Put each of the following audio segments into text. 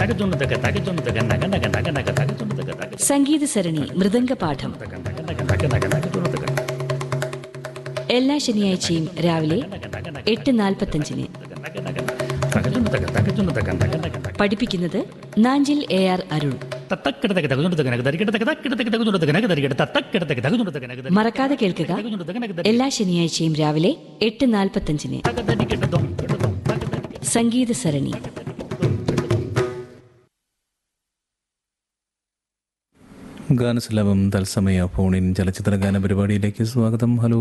തകച്ചുണ്ട് തക തകച്ചുണ്ട് തക നക നക നക നക തകച്ചുണ്ട് തക തക സംഗീത സരണി മൃദംഗ പാഠം തക നക നക നക നക തകച്ചുണ്ട് തക എല്ലാ ശനിയാഴ്ചയും രാവിലെ എട്ട് നാൽപ്പത്തഞ്ചിന് നക നക തകച്ചുണ്ട് തക തകച്ചുണ്ട് തക നക നക നക പഠിപ്പിക്കുന്നത് നാഞ്ചിൽ എ ആർ അരുൺ തത്തക്കിട തക തകച്ചുണ്ട് തക നക തരികിട തക തക്കിട തക തകച്ചുണ്ട് തക നക തരികിട തത്തക്കിട തക തകച്ചുണ്ട് തക നക തരികിട മറക്കാതെ കേൾക്കുക തകച്ചുണ്ട് തക നക തരികിട എല്ലാ ശനിയാഴ്ചയും രാവിലെ എട്ട് നാൽപ്പത്തഞ്ചിന് തക തരികിട ദം കിട ദം തക തരികിട സംഗീത സരണി ഗാനസുലഭം തത്സമയ ഫോണിൻ ചലച്ചിത്ര ഗാന പരിപാടിയിലേക്ക് സ്വാഗതം ഹലോ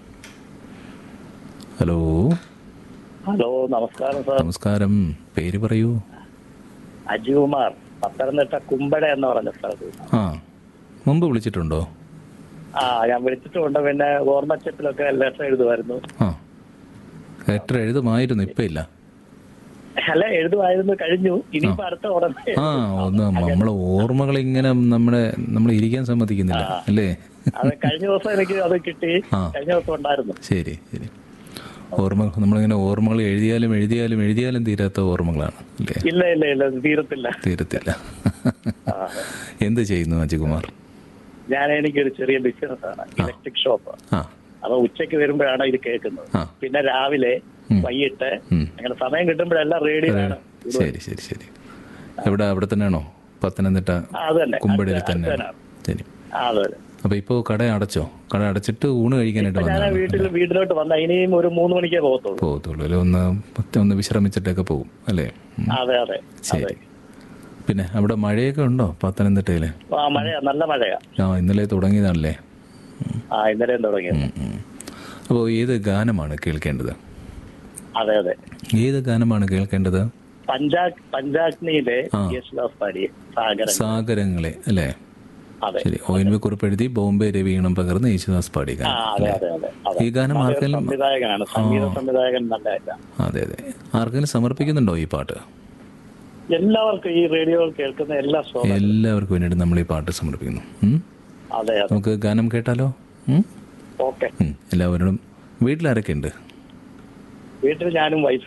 ഹലോ ഹലോ നമസ്കാരം സാർ നമസ്കാരം പേര് പറയൂ അജികുമാർ പത്തനംതിട്ട കുമ്പട എന്ന് പറഞ്ഞ സ്ഥലത്ത് ആ മുമ്പ് വിളിച്ചിട്ടുണ്ടോ ആ ഞാൻ വിളിച്ചിട്ടുണ്ട് പിന്നെ ഓർമ്മച്ചപ്പിലൊക്കെ ലെറ്റർ എഴുതുമായിരുന്നു ആ ലെറ്റർ എഴുതുമായിരുന്നു ഇപ്പം ഇല്ല അല്ല എഴുതുമായിരുന്നു കഴിഞ്ഞു ഇനിയിപ്പോ അടുത്ത ഉടനെ ആ ഒന്ന് നമ്മളെ ഓർമ്മകൾ ഇങ്ങനെ നമ്മുടെ നമ്മൾ ഇരിക്കാൻ സമ്മതിക്കുന്നില്ല അല്ലേ അത് കഴിഞ്ഞ ദിവസം എനിക്ക് അത് കിട്ടി ആ. കഴിഞ്ഞ ദിവസം ഉണ്ടായിരുന്നു ശരി ശരി ഓർമ്മ നമ്മളിങ്ങനെ ഓർമ്മകൾ എഴുതിയാലും എഴുതിയാലും എഴുതിയാലും തീരാത്ത ഓർമ്മകളാണ് അല്ലേ ഇല്ല ഇല്ല ഇല്ല ഇത് തീരത്തില്ല തീരത്തില്ല എന്ത് ചെയ്യുന്നു അജികുമാർ ഞാൻ എനിക്കൊരു ചെറിയ ബിസിനസ് ആണ് ഇലക്ട്രിക് ഷോപ്പ് ആ അപ്പൊ ഉച്ചയ്ക്ക് വരുമ്പോഴാണ് ഇത് കേൾക്കുന്നത് ആ. പിന്നെ രാവിലെ വൈകിട്ട് ഉം. അങ്ങനെ സമയം കിട്ടുമ്പോഴെല്ലാം റേഡിയോയാണ് ശരി ശരി ശരി എവിടെ അവിടെ തന്നെയാണോ പത്തനംതിട്ട ആ, അത് തന്നെ കുമ്പടിയിൽ അടുത്ത- തന്നെ അടുത്തനാണ്. ശരി ആ, അതെ അപ്പൊ ഇപ്പോ കട അടച്ചോ കട അടച്ചിട്ട് ഊണ് കഴിക്കാനായിട്ട് ഞാൻ വന്നതാണ് വീട്ടിൽ വീട്ടിലോട്ട് വന്ന ഇനിയും ഒരു മൂന്ന് മണിക്കേ പോകത്തുള്ളൂ പോകത്തുള്ളൂ അല്ലെ ഒന്ന് പത്ത് ഒന്ന് വിശ്രമിച്ചിട്ടൊക്കെ പോകും അല്ലേ ഉം. അതെ അതെ അതെ ശരി പിന്നെ അവിടെ മഴയൊക്കെ ഉണ്ടോ പത്തനംതിട്ടയില് ആ മഴയാ നല്ല മഴയാ ആ ഇന്നലെ തുടങ്ങിയതാണല്ലേ ആ ഇന്നലെയും തുടങ്ങിയത് അപ്പോൾ ഏത് ഗാനമാണ് കേൾക്കേണ്ടത് അതെ അതെ ഏത് ഗാനമാണ് കേൾക്കേണ്ടത് പഞ്ചാ പഞ്ചാഗ്നിയിലെ ആ. യേശുദാസ് പാടി സാഗരൻ സാഗരങ്ങളെ അല്ലേ അതെ ശരി ഒ എൻ വി കുറിപ്പ് എഴുതി ബോംബെ രവീണം പകർന്ന് യേശുദാസ് പാടി ആ ഗാനം അതെ അതെ അതെ അതെ ഈ ഗാനം അദ്ദേഹം ആർക്കെങ്കിലും സംവിധായകനാണ് സംഗീത സംവിധായകൻ നല്ല ഇതാ. അതെ അതെ ആർക്കെങ്കിലും സമർപ്പിക്കുന്നുണ്ടോ ഈ പാട്ട് എല്ലാവർക്കും ഈ റേഡിയോ കേൾക്കുന്ന എല്ലാ ഷോ എല്ലാവർക്കും വേണ്ടിയിട്ട് നമ്മൾ ഈ പാട്ട് സമർപ്പിക്കുന്നു ഉം? അതെ അതെ നമുക്ക് ഗാനം കേട്ടാലോ ഉം? ഓക്കെ ഉം. എല്ലാവരോടും വീട്ടിലാരൊക്കെ ഉണ്ട് വീട്ടിൽ ഞാനും വൈഫ്